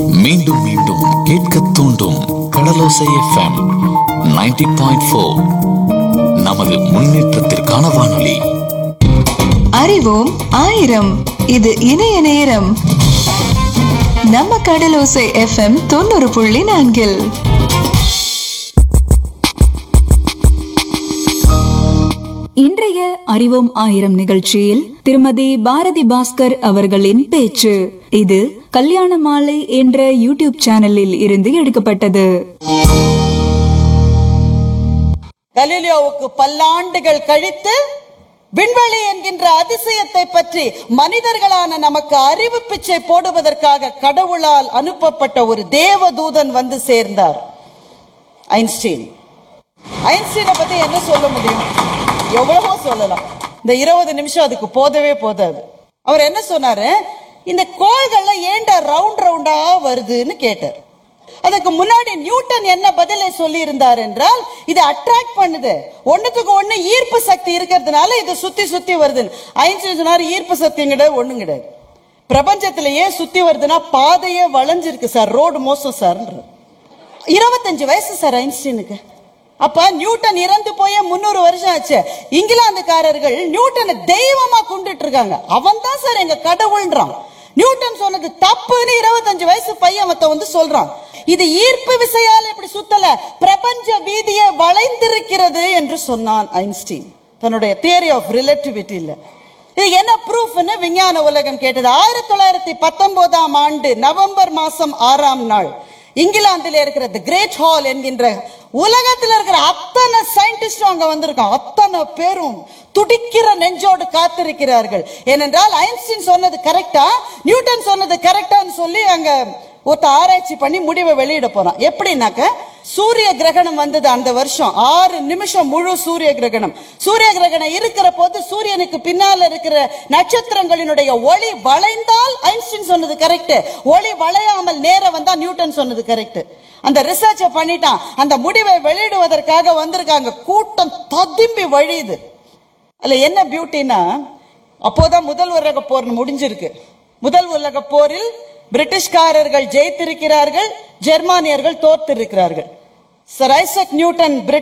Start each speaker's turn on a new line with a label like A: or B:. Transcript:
A: மீண்டும் மீண்டும் கேட்க தூண்டும் கடலோசை எஃப்எம் 90.4 பாயிண்ட் ஃபோர் நமது முன்னேற்றத்திற்கான வானொலி
B: அறிவோம் ஆயிரம் இது இணைய நேரம் நம்ம கடலோசை எஃப்எம் தொண்ணூறு புள்ளி நான்கில்
C: இன்றைய அறிவோம் ஆயிரம் நிகழ்ச்சியில் திருமதி பாரதி பாஸ்கர் அவர்களின் பேச்சு இது கல்யாண மாலை என்ற யூடியூப் சேனலில் இருந்து எடுக்கப்பட்டது
D: கலீலியோவுக்கு பல்லாண்டுகள் கழித்து விண்வெளி என்கின்ற அதிசயத்தை பற்றி மனிதர்களான நமக்கு அறிவு பிச்சை போடுவதற்காக கடவுளால் அனுப்பப்பட்ட ஒரு தேவதூதன் வந்து சேர்ந்தார் ஐன்ஸ்டீன் ஐன்ஸ்டீனை பத்தி என்ன சொல்ல முடியும் எவ்வளவோ சொல்லலாம் இந்த இருபது நிமிஷம் அதுக்கு போதவே போதாது அவர் என்ன சொன்னாரு இந்த கோள்கள்ல ஏன்டா ரவுண்ட் ரவுண்டா வருதுன்னு கேட்டார் அதுக்கு முன்னாடி நியூட்டன் என்ன பதிலை சொல்லி இருந்தார் என்றால் இது அட்ராக்ட் பண்ணுது ஒண்ணுத்துக்கு ஒண்ணு ஈர்ப்பு சக்தி இருக்கிறதுனால இது சுத்தி சுத்தி வருது ஐன்ஸ்டீன் சொன்னார் ஈர்ப்பு சக்தி கிடையாது ஒண்ணும் கிடையாது பிரபஞ்சத்துல ஏன் சுத்தி வருதுன்னா பாதையே வளைஞ்சிருக்கு சார் ரோடு மோசம் சார்ன்ற இருபத்தஞ்சு வயசு சார் ஐன்ஸ்டீனுக்கு அப்ப நியூட்டன் இறந்து போய் முன்னூறு வருஷம் ஆச்சு இங்கிலாந்துக்காரர்கள் நியூட்டனை தெய்வமா கொண்டுட்டு இருக்காங்க அவன் தான் சார் எங்க கடவுள்ன்றான் நியூட்டன் சொன்னது தப்புன்னு இருபத்தஞ்சு வயசு பையன் அவத்த வந்து சொல்றான் இது ஈர்ப்பு விசையால் இப்படி சுத்தல பிரபஞ்ச வீதியை வளைந்திருக்கிறது என்று சொன்னான் ஐன்ஸ்டீன் தன்னுடைய தியரி ஆஃப் ரிலேட்டிவிட்டியில் இது என்ன ப்ரூஃப்னு விஞ்ஞான உலகம் கேட்டது ஆயிரத்தி தொள்ளாயிரத்தி பத்தொன்பதாம் ஆண்டு நவம்பர் மாசம் ஆறாம் நாள் இங்கிலாந்தில் இருக்கிற தி கிரேட் ஹால் என்கின்ற உலகத்தில் இருக்கிற அத்தனை சயின்டிஸ்டும் அங்க வந்திருக்கான் அத்தனை பேரும் துடிக்கிற நெஞ்சோடு காத்திருக்கிறார்கள் ஏனென்றால் ஐன்ஸ்டீன் சொன்னது கரெக்டா நியூட்டன் சொன்னது கரெக்டான்னு சொல்லி அங்க ஒருத்த ஆராய்ச்சி பண்ணி முடிவை வெளியிட போறான் எப்படின்னாக்க சூரிய கிரகணம் வந்தது அந்த வருஷம் ஆறு நிமிஷம் முழு சூரிய கிரகணம் சூரிய கிரகணம் இருக்கிற போது சூரியனுக்கு பின்னால இருக்கிற நட்சத்திரங்களினுடைய ஒளி வளைந்தால் ஐன்ஸ்டீன் சொன்னது கரெக்ட் ஒளி வளையாமல் நேர வந்தா நியூட்டன் சொன்னது கரெக்ட் அந்த ரிசர்ச்ச பண்ணிட்டான் அந்த முடிவை வெளியிடுவதற்காக வந்திருக்காங்க கூட்டம் ததும்பி வழியுது அதுல என்ன பியூட்டினா அப்போதான் முதல் உலக போர் முடிஞ்சிருக்கு முதல் உலக போரில் பிரிட்டிஷ்காரர்கள் ஜெயித்திருக்கிறார்கள் ஜெர்மானியர்கள் தோற்றிருக்கிறார்கள் சர் ஐசக் நியூட்டன் பிரிட்டிஷ்